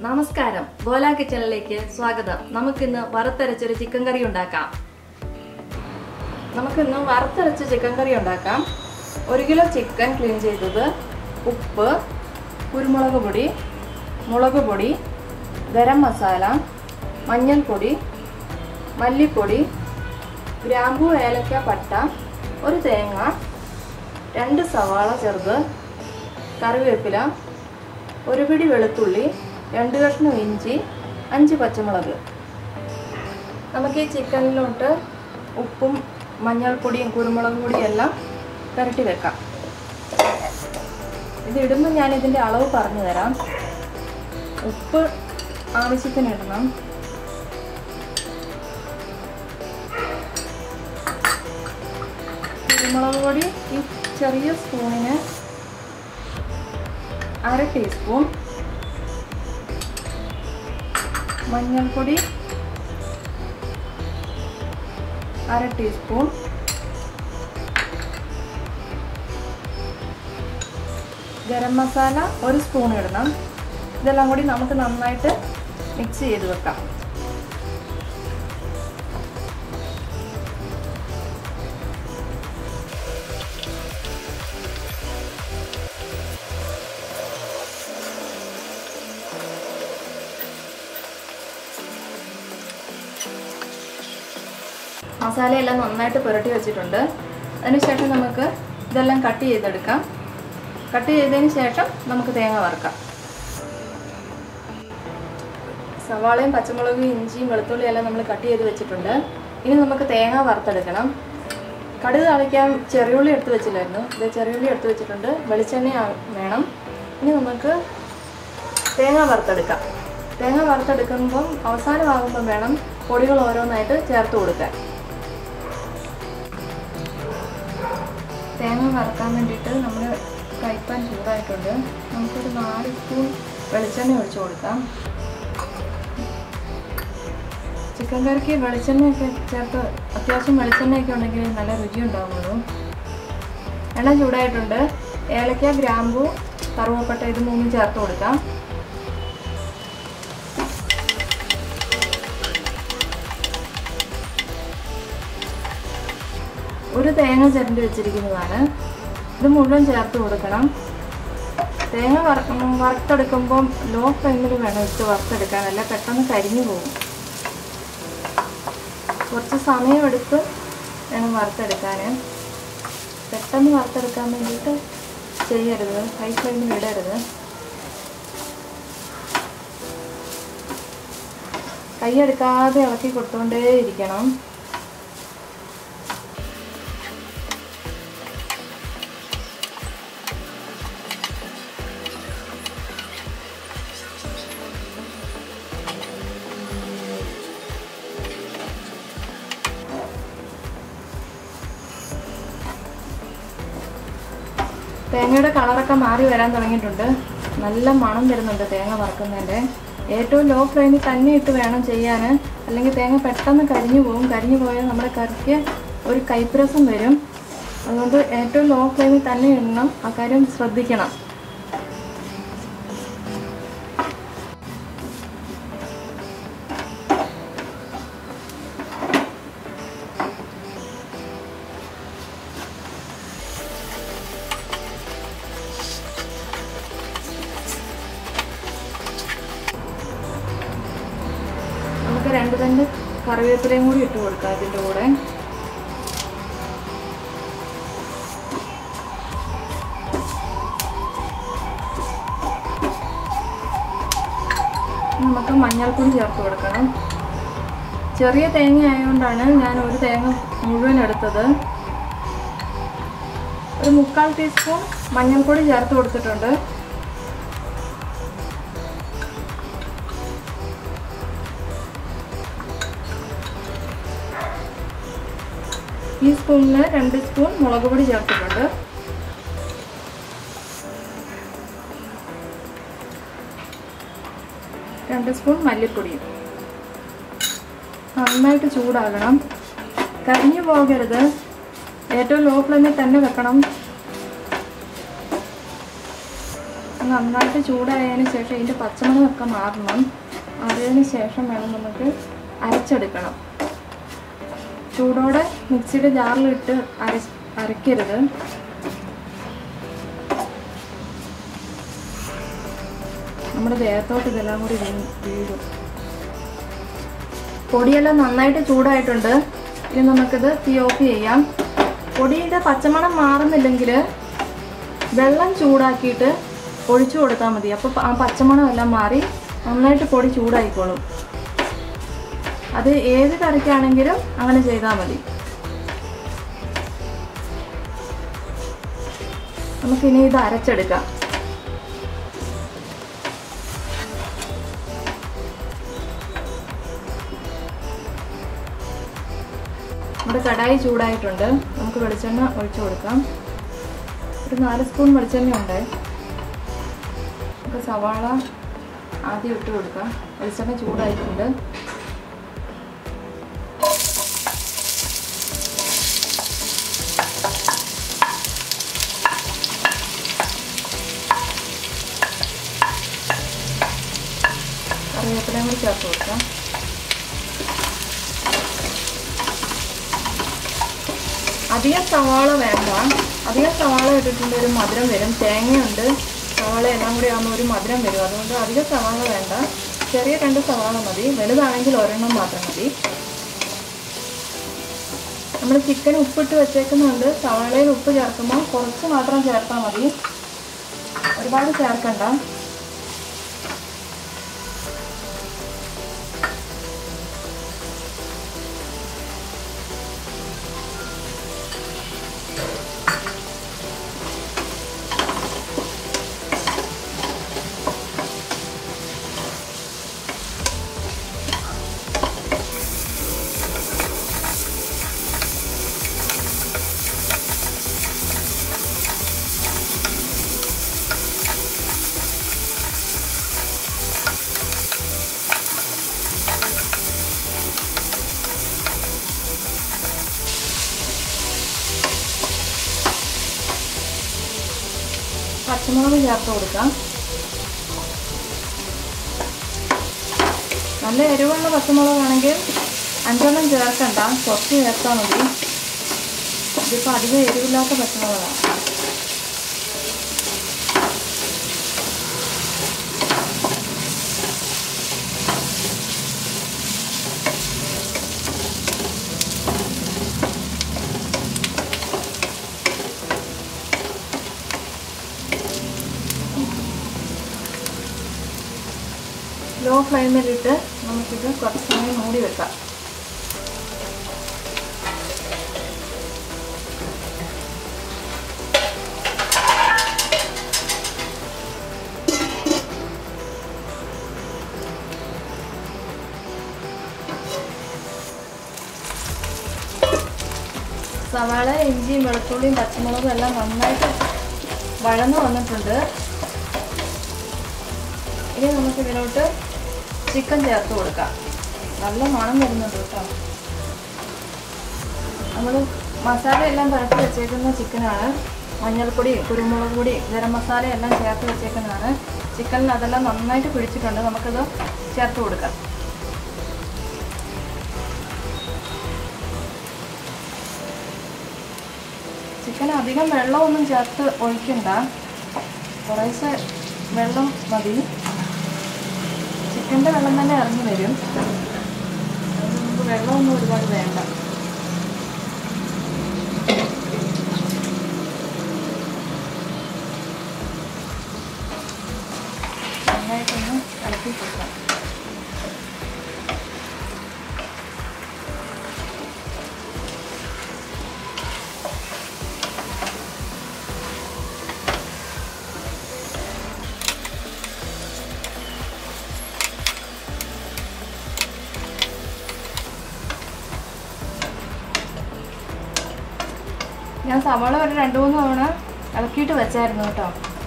നമസ്കാരം ഗോല കിച്ചണിലേക്ക് സ്വാഗതം നമുക്കിന്ന് വറുത്തരച്ചൊരു ചിക്കൻ കറി ഉണ്ടാക്കാം നമുക്കിന്ന് വറുത്തരച്ച ചിക്കൻ കറി ഉണ്ടാക്കാം ഒരു കിലോ ചിക്കൻ ക്ലീൻ ചെയ്തത് ഉപ്പ് കുരുമുളക് പൊടി മുളക് പൊടി ഗരം മസാല മഞ്ഞൾപ്പൊടി മല്ലിപ്പൊടി ഗ്രാമ്പു ഏലക്ക പട്ട ഒരു തേങ്ങ രണ്ട് സവാള ചെറുത് കറിവേപ്പില ഒരു പിടി വെളുത്തുള്ളി രണ്ട് കഷ്ണം ഇഞ്ചി അഞ്ച് പച്ചമുളക് നമുക്ക് ഈ ചിക്കനിലോട്ട് ഉപ്പും മഞ്ഞൾപ്പൊടിയും കുരുമുളക് പൊടിയും എല്ലാം പുരട്ടി വെക്കാം ഇത് ഇടുമ്പോൾ ഞാൻ ഇതിൻ്റെ അളവ് പറഞ്ഞു തരാം ഉപ്പ് ആവശ്യത്തിന് ഇടണം കുരുമുളക് പൊടി ഈ ചെറിയ സ്പൂണിന് അര ടീസ്പൂൺ മഞ്ഞൾപ്പൊടി അര ടീസ്പൂൺ ഗരം മസാല ഒരു സ്പൂൺ ഇടണം ഇതെല്ലാം കൂടി നമുക്ക് നന്നായിട്ട് മിക്സ് ചെയ്ത് വെക്കാം മസാലയെല്ലാം നന്നായിട്ട് പുരട്ടി വെച്ചിട്ടുണ്ട് അതിനുശേഷം നമുക്ക് ഇതെല്ലാം കട്ട് ചെയ്തെടുക്കാം കട്ട് ചെയ്തതിന് ശേഷം നമുക്ക് തേങ്ങ വറുക്കാം സവാളയും പച്ചമുളകും ഇഞ്ചിയും വെളുത്തുള്ളിയും എല്ലാം നമ്മൾ കട്ട് ചെയ്ത് വെച്ചിട്ടുണ്ട് ഇനി നമുക്ക് തേങ്ങ വറുത്തെടുക്കണം കടുക് തളിക്കാൻ ചെറിയുള്ളി എടുത്ത് വെച്ചില്ലായിരുന്നു ഇത് ചെറിയുള്ളി എടുത്ത് വെച്ചിട്ടുണ്ട് വെളിച്ചെണ്ണ ആ- വേണം ഇനി നമുക്ക് തേങ്ങ വറുത്തെടുക്കാം തേങ്ങ വറുത്തെടുക്കുമ്പം അവസാനമാകുമ്പം വേണം പൊടികൾ ഓരോന്നായിട്ട് ചേർത്ത് കൊടുക്കാൻ തേങ്ങ വറുക്കാൻ വേണ്ടിയിട്ട് നമ്മൾ കൈപ്പാൻ ചൂടായിട്ടുണ്ട് നമുക്കൊരു നാല് സ്പൂൺ വെളിച്ചെണ്ണ ഒഴിച്ചു കൊടുക്കാം ചിക്കൻ കറിക്ക് വെളിച്ചെണ്ണയൊക്കെ ചേർത്ത് അത്യാവശ്യം വെളിച്ചെണ്ണയൊക്കെ ഉണ്ടെങ്കിൽ നല്ല രുചി ഉണ്ടാവുള്ളൂ എണ്ണ ചൂടായിട്ടുണ്ട് ഏലക്ക ഗ്രാമ്പു കറുവപ്പട്ട ഇത് മൂന്നും ചേർത്ത് കൊടുക്കാം ഒരു തേങ്ങ ചിരണ്ടി വെച്ചിരിക്കുന്നതാണ് ഇത് മുഴുവൻ ചേർത്ത് കൊടുക്കണം തേങ്ങ വറ വറുത്തെടുക്കുമ്പം ലോ ഫ്ലെയിമിൽ വേണം ഇട്ട് വറുത്തെടുക്കാൻ അല്ല പെട്ടെന്ന് കരിഞ്ഞു പോകും കുറച്ച് സമയമെടുത്ത് വേണം വറുത്തെടുക്കാൻ പെട്ടെന്ന് വറുത്തെടുക്കാൻ വേണ്ടിയിട്ട് ചെയ്യരുത് ഹൈ ഫ്ലെയിമിൽ ഇടരുത് കൈയെടുക്കാതെ ഇളക്കി കൊടുത്തുകൊണ്ടേ ഇരിക്കണം തേങ്ങയുടെ കളറൊക്കെ മാറി വരാൻ തുടങ്ങിയിട്ടുണ്ട് നല്ല മണം വരുന്നുണ്ട് തേങ്ങ വറക്കുന്നതിൻ്റെ ഏറ്റവും ലോ ഫ്ലെയിമിൽ തന്നെ ഇട്ട് വേണം ചെയ്യാൻ അല്ലെങ്കിൽ തേങ്ങ പെട്ടെന്ന് കരിഞ്ഞു പോകും കരിഞ്ഞു പോയാൽ നമ്മുടെ കറിക്ക് ഒരു കൈപ്രസം വരും അതുകൊണ്ട് ഏറ്റവും ലോ ഫ്ലെയിമിൽ തന്നെ ഇടണം ആ കാര്യം ശ്രദ്ധിക്കണം നമുക്ക് രണ്ട് രണ്ട് കറിവേപ്പിലയും കൂടി ഇട്ട് കൊടുക്കാം ഇതിൻ്റെ കൂടെ നമുക്ക് മഞ്ഞൾപ്പൊടി ചേർത്ത് കൊടുക്കണം ചെറിയ തേങ്ങ ആയതുകൊണ്ടാണ് ഞാൻ ഒരു തേങ്ങ മുഴുവൻ എടുത്തത് ഒരു മുക്കാൽ ടീസ്പൂൺ മഞ്ഞൾപ്പൊടി ചേർത്ത് കൊടുത്തിട്ടുണ്ട് ഈ സ്പൂണിന് രണ്ട് സ്പൂൺ മുളക് പൊടി ചേർത്തിട്ടുണ്ട് രണ്ട് സ്പൂൺ മല്ലിപ്പൊടിയും നന്നായിട്ട് ചൂടാകണം കരിഞ്ഞു പോകരുത് ഏറ്റവും ലോ ഫ്ലെയിമിൽ തന്നെ വെക്കണം നന്നായിട്ട് ചൂടായതിന് ശേഷം ഇതിൻ്റെ പച്ചമണമൊക്കെ മാറണം അതിന് ശേഷം വേണം നമുക്ക് അരച്ചെടുക്കണം ചൂടോടെ മിക്സിയുടെ ജാറിലിട്ട് അര അരയ്ക്കരുത് നമ്മുടെ ദേഹത്തോട്ട് ഇതെല്ലാം കൂടി വീ- വീഴും പൊടിയെല്ലാം നന്നായിട്ട് ചൂടായിട്ടുണ്ട് ഇനി നമുക്കിത് തീ ഓഫ് ചെയ്യാം പൊടിയുടെ പച്ചമണം മാറുന്നില്ലെങ്കിൽ വെള്ളം ചൂടാക്കിയിട്ട് ഒഴിച്ചു കൊടുത്താൽ മതി അപ്പോൾ ആ പച്ചമണം എല്ലാം മാറി നന്നായിട്ട് പൊടി ചൂടായിക്കോളും അത് ഏത് കറിക്കാണെങ്കിലും അങ്ങനെ ചെയ്താൽ മതി നമുക്കിനി ഇത് അരച്ചെടുക്കാം നമ്മുടെ കടായി ചൂടായിട്ടുണ്ട് നമുക്ക് വെളിച്ചെണ്ണ ഒഴിച്ചു കൊടുക്കാം ഒരു നാല് സ്പൂൺ വെളിച്ചെണ്ണ ഉണ്ട് നമുക്ക് സവാള ആദ്യം ഇട്ട് കൊടുക്കാം വെളിച്ചെണ്ണ ചൂടായിട്ടുണ്ട് കറിവേപ്പിലയും കൂടി ചേർത്ത് കൊടുക്കാം അധികം സവാള വേണ്ട അധികം സവാള ഇട്ടിട്ടുണ്ട് ഒരു മധുരം വരും തേങ്ങയുണ്ട് സവാള എല്ലാം കൂടി ആകുമ്പോൾ ഒരു മധുരം വരും അതുകൊണ്ട് അധികം സവാള വേണ്ട ചെറിയ രണ്ട് സവാള മതി വലുതാണെങ്കിൽ ഒരെണ്ണം മാത്രം മതി നമ്മൾ ചിക്കൻ ഉപ്പിട്ട് വെച്ചേക്കുന്നുണ്ട് സവാളയിൽ ഉപ്പ് ചേർക്കുമ്പോൾ കുറച്ച് മാത്രം ചേർത്താൽ മതി ഒരുപാട് ചേർക്കണ്ട പച്ചമുളക് ചേർത്ത് കൊടുക്കാം നല്ല എരിവുള്ള പച്ചമുളകാണെങ്കിൽ അഞ്ചെണ്ണം ചേർക്കണ്ട കുറച്ച് ചേർത്താൽ മതി ഇതിപ്പോൾ അധികം എരിവില്ലാത്ത പച്ചമുളകാണ് ലോ ഫ്ലെയിമിലിട്ട് നമുക്കിത് കുറച്ച് സമയം മൂടി വെക്കാം സവാള ഇഞ്ചിയും വെളുത്തുള്ളിയും പച്ചമുളകും എല്ലാം നന്നായിട്ട് വഴന്നു വന്നിട്ടുണ്ട് ഇനി നമുക്ക് ഇതിലോട്ട് ചിക്കൻ ചേർത്ത് കൊടുക്കാം നല്ല മണം വരുന്നുണ്ട് കേട്ടോ നമ്മൾ മസാല എല്ലാം പുരട്ടി വെച്ചേക്കുന്ന ചിക്കനാണ് മഞ്ഞൾപ്പൊടി കുരുമുളക് പൊടി ഗരം മസാല എല്ലാം ചേർത്ത് വെച്ചേക്കുന്നതാണ് ചിക്കനിൽ അതെല്ലാം നന്നായിട്ട് പിടിച്ചിട്ടുണ്ട് നമുക്കത് ചേർത്ത് കൊടുക്കാം ചിക്കൻ അധികം വെള്ളമൊന്നും ചേർത്ത് ഒഴിക്കണ്ട കുറേശ്ശെ വെള്ളം മതി ചിക്കൻ്റെ വെള്ളം തന്നെ ഇറങ്ങി വരും അതുകൊണ്ട് നമുക്ക് വെള്ളമൊന്നും ഒരുപാട് വേണ്ട നന്നായിട്ടൊന്ന് ഇളക്കി കൊടുക്കാം ഞാൻ സവാള ഒരു രണ്ട് മൂന്ന് തവണ ഇളക്കിയിട്ട് വെച്ചായിരുന്നു കേട്ടോ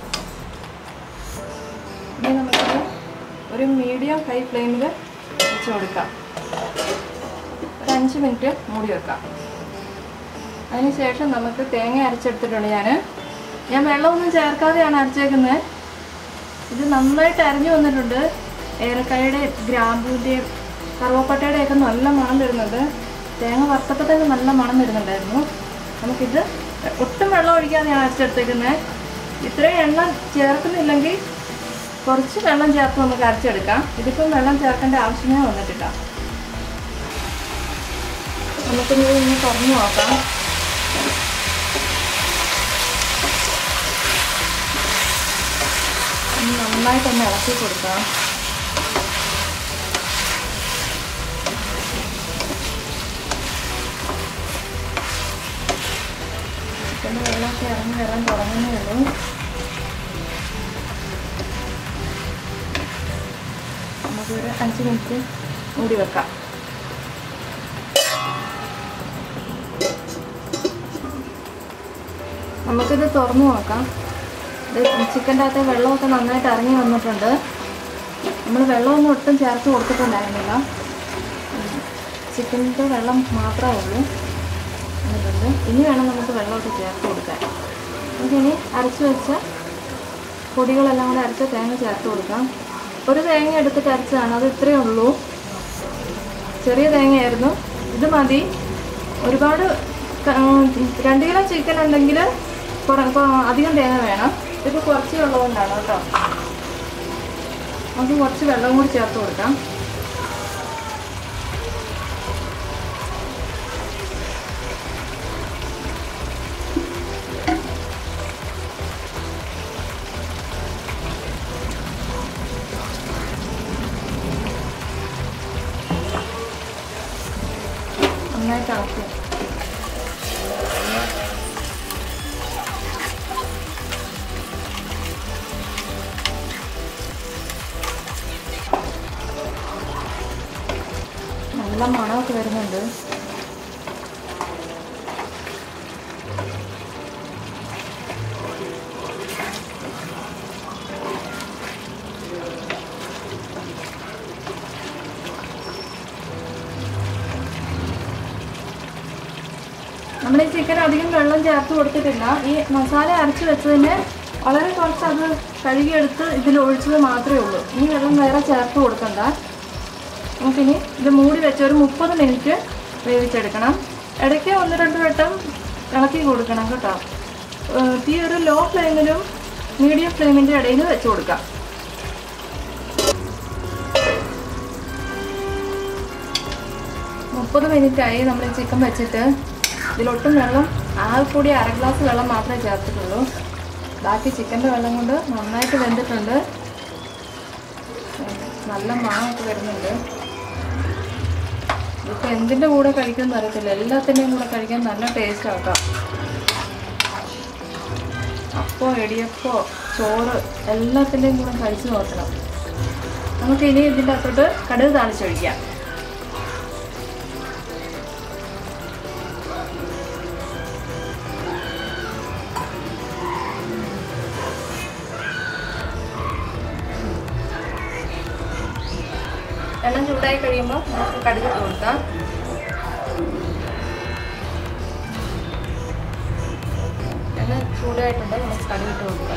ഇനി നമുക്കത് ഒരു മീഡിയം ഹൈ ഫ്ലെയിമിൽ വെച്ച് കൊടുക്കാം ഒരു അഞ്ച് മിനിറ്റ് മൂടി വെക്കാം അതിനുശേഷം നമുക്ക് തേങ്ങ അരച്ചെടുത്തിട്ടുണ്ട് ഞാൻ ഞാൻ വെള്ളമൊന്നും ചേർക്കാതെയാണ് അരച്ചേക്കുന്നത് ഇത് നന്നായിട്ട് അരിഞ്ഞു വന്നിട്ടുണ്ട് ഏലക്കായുടെ ഗ്രാമ്പൂൻ്റെയും കറുവപ്പട്ടയുടെ ഒക്കെ നല്ല മണം വരുന്നുണ്ട് തേങ്ങ വറുത്തപ്പോൾ തന്നെ നല്ല മണം വരുന്നുണ്ടായിരുന്നു നമുക്കിത് ഒട്ടും വെള്ളം ഒഴിക്കാതെ ഞാൻ അരച്ചെടുത്തേക്കുന്നത് ഇത്രയും എണ്ണ ചേർക്കുന്നില്ലെങ്കിൽ കുറച്ച് വെള്ളം ചേർത്ത് നമുക്ക് അരച്ചെടുക്കാം ഇതിപ്പം വെള്ളം ചേർക്കേണ്ട ആവശ്യമേ വന്നിട്ടില്ല നമുക്കിനി ഇനി തുറന്നു നോക്കാം ഒന്ന് നന്നായിട്ടൊന്ന് ഇളക്കി കൊടുക്കാം ചിക്കൻ്റെ വെള്ളമൊക്കെ ഇറങ്ങി വരാൻ തുടങ്ങുന്നേ ഉള്ളൂ നമുക്കൊരു അഞ്ച് മിനിറ്റ് മൂടി വെക്കാം നമുക്കിത് തുറന്നു നോക്കാം ഇത് ചിക്കൻ്റെ അകത്തെ വെള്ളമൊക്കെ നന്നായിട്ട് ഇറങ്ങി വന്നിട്ടുണ്ട് നമ്മൾ വെള്ളമൊന്നും ഒട്ടും ചേർത്ത് കൊടുത്തിട്ടുണ്ടായിരുന്നില്ല ചിക്കൻ്റെ വെള്ളം മാത്രമേ ഉള്ളൂ വന്നിട്ടുണ്ട് ഇനി വേണം നമുക്ക് വെള്ളമൊക്കെ ചേർത്ത് കൊടുക്കാൻ നമുക്കിനി അരച്ച് വെച്ച പൊടികളെല്ലാം കൂടെ അരച്ച തേങ്ങ ചേർത്ത് കൊടുക്കാം ഒരു തേങ്ങ എടുത്തിട്ട് അരച്ചതാണ് അത് ഇത്രയേ ഉള്ളൂ ചെറിയ തേങ്ങയായിരുന്നു ഇത് മതി ഒരുപാട് ക- ഉം, രണ്ട് കിലോ ചിക്കൻ ഉണ്ടെങ്കിൽ കുറ- കൊ- അധികം തേങ്ങ വേണം ഇതിപ്പോൾ കുറച്ചേ ഉള്ളതുകൊണ്ടാണ് കേട്ടോ നമുക്ക് കുറച്ച് വെള്ളം കൂടി ചേർത്ത് കൊടുക്കാം നന്നായിട്ട് ഇളക്കുക നല്ല മണമൊക്കെ വരുന്നുണ്ട് നമ്മൾ ഈ ചിക്കൻ അധികം വെള്ളം ചേർത്ത് കൊടുത്തിട്ടില്ല ഈ മസാല അരച്ച് വെച്ചതിന് വളരെ കുറച്ച് അത് കഴുകിയെടുത്ത് ഇതിൽ ഒഴിച്ചത് മാത്രമേ ഉള്ളൂ ഈ വെള്ളം വേറെ ചേർത്ത് കൊടുക്കണ്ട നമുക്കിനി ഇത് മൂടി വെച്ച് ഒരു മുപ്പത് മിനിറ്റ് വേവിച്ചെടുക്കണം ഇടയ്ക്ക് ഒന്ന് രണ്ട് വട്ടം ഇളക്കി കൊടുക്കണം കേട്ടോ ഏഹ് തീ ഒരു ലോ ഫ്ലെയിമിലും മീഡിയം ഫ്ലെയിമിൻ്റെ ഇടയിൽ വെച്ച് കൊടുക്കാം മുപ്പത് മിനിറ്റായി നമ്മൾ ഈ ചിക്കൻ വെച്ചിട്ട് ഇതിലൊട്ടും വെള്ളം ആകെ കൂടി അര ഗ്ലാസ് വെള്ളം മാത്രമേ ചേർത്തിട്ടുള്ളൂ ബാക്കി ചിക്കൻ്റെ വെള്ളം കൊണ്ട് നന്നായിട്ട് വെന്തിട്ടുണ്ട് നല്ല മണമൊക്കെ വരുന്നുണ്ട് ഇതിപ്പോൾ എന്തിൻ്റെ കൂടെ കഴിക്കുമെന്ന് അറിയത്തില്ല എല്ലാത്തിൻ്റെയും കൂടെ കഴിക്കാൻ നല്ല ടേസ്റ്റ് ആക്കാം അപ്പോ ഇടിയപ്പോ ചോറ് എല്ലാത്തിൻ്റെയും കൂടെ കഴിച്ചു നോക്കണം നമുക്ക് ഇനി ഇതിൻ്റെ അകത്തോട്ട് കടുക് താളിച്ചൊഴിക്കാം എണ്ണം ചൂടായി കഴിയുമ്പോൾ നമുക്ക് കടുക് ഇട്ട് കൊടുക്കാം എണ്ണ ചൂടായിട്ടുണ്ട് നമുക്ക് കടുക് ഇട്ട് കൊടുക്കാം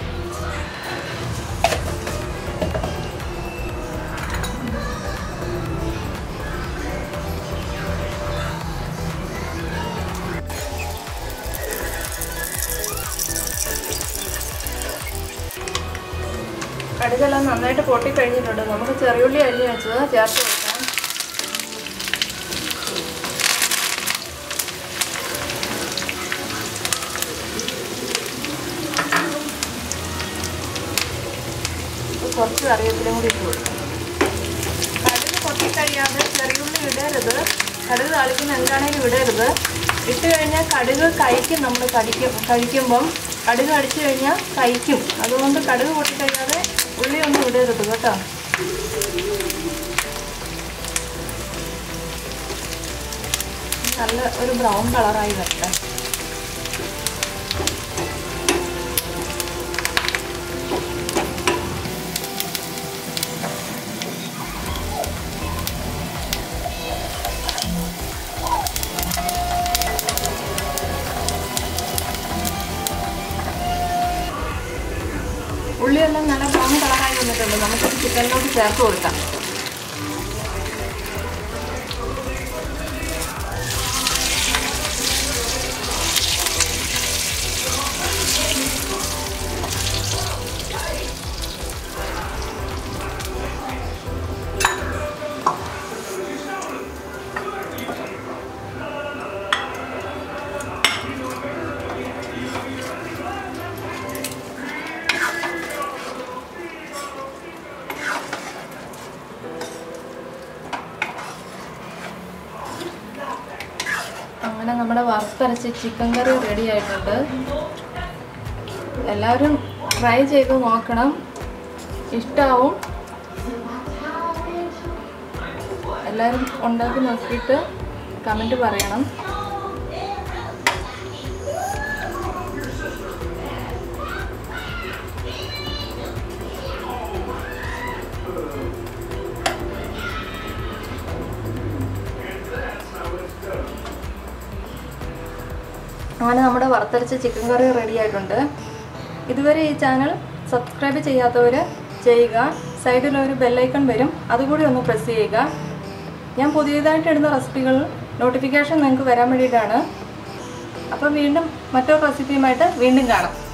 കടുകെല്ലാം നന്നായിട്ട് പൊട്ടി കഴിഞ്ഞിട്ടുണ്ട് നമുക്ക് ചെറിയുള്ളി അരിഞ്ഞ് വെച്ചത് ചേർത്ത് കൊടുക്കാം ഇപ്പൊ കുറച്ച് കറിവേപ്പിലും കൂടി ഇട്ട് കൊടുക്കാം കടുക് പൊട്ടിക്കഴിയാതെ ചെറിയുള്ളി ഇടരുത് കടുക് താളിക്കുന്ന എന്താണേലും ഇടരുത് ഇട്ട് കഴിഞ്ഞാൽ കടുക് കഴിക്കും നമ്മൾ കടിക്കും കഴിക്കുമ്പം കടുക് അടിച്ചു കഴിഞ്ഞാൽ കഴിക്കും അതുകൊണ്ട് കടുക് പൊട്ടിക്കഴിയാതെ ഉള്ളി ഒന്നും ഇടരുത് കേട്ടോ നല്ല ഒരു ബ്രൗൺ കളറായി വരട്ടെ ഉള്ളിയെല്ലാം നല്ല ബ്രൗൺ കളറായി വന്നിട്ടുണ്ട് നമുക്ക് ചിക്കനിലോട്ട് ചേർത്ത് കൊടുക്കാം അങ്ങനെ നമ്മുടെ വറുത്തരച്ച് ചിക്കൻ കറി റെഡി ആയിട്ടുണ്ട് എല്ലാവരും ട്രൈ ചെയ്ത് നോക്കണം ഇഷ്ടാവും എല്ലാവരും ഉണ്ടാക്കി നോക്കിയിട്ട് കമൻറ്റ് പറയണം അങ്ങനെ നമ്മുടെ വറുത്തരച്ച ചിക്കൻ കറി റെഡി ആയിട്ടുണ്ട് ഇതുവരെ ഈ ചാനൽ സബ്സ്ക്രൈബ് ചെയ്യാത്തവർ ചെയ്യുക സൈഡിൽ ഒരു ബെല്ലൈക്കൺ വരും അതുകൂടി ഒന്ന് പ്രസ് ചെയ്യുക ഞാൻ പുതിയതായിട്ട് ഇടുന്ന റെസിപ്പികൾ നോട്ടിഫിക്കേഷൻ നിങ്ങൾക്ക് വരാൻ വേണ്ടിയിട്ടാണ് അപ്പം വീണ്ടും മറ്റൊരു റെസിപ്പിയുമായിട്ട് വീണ്ടും കാണാം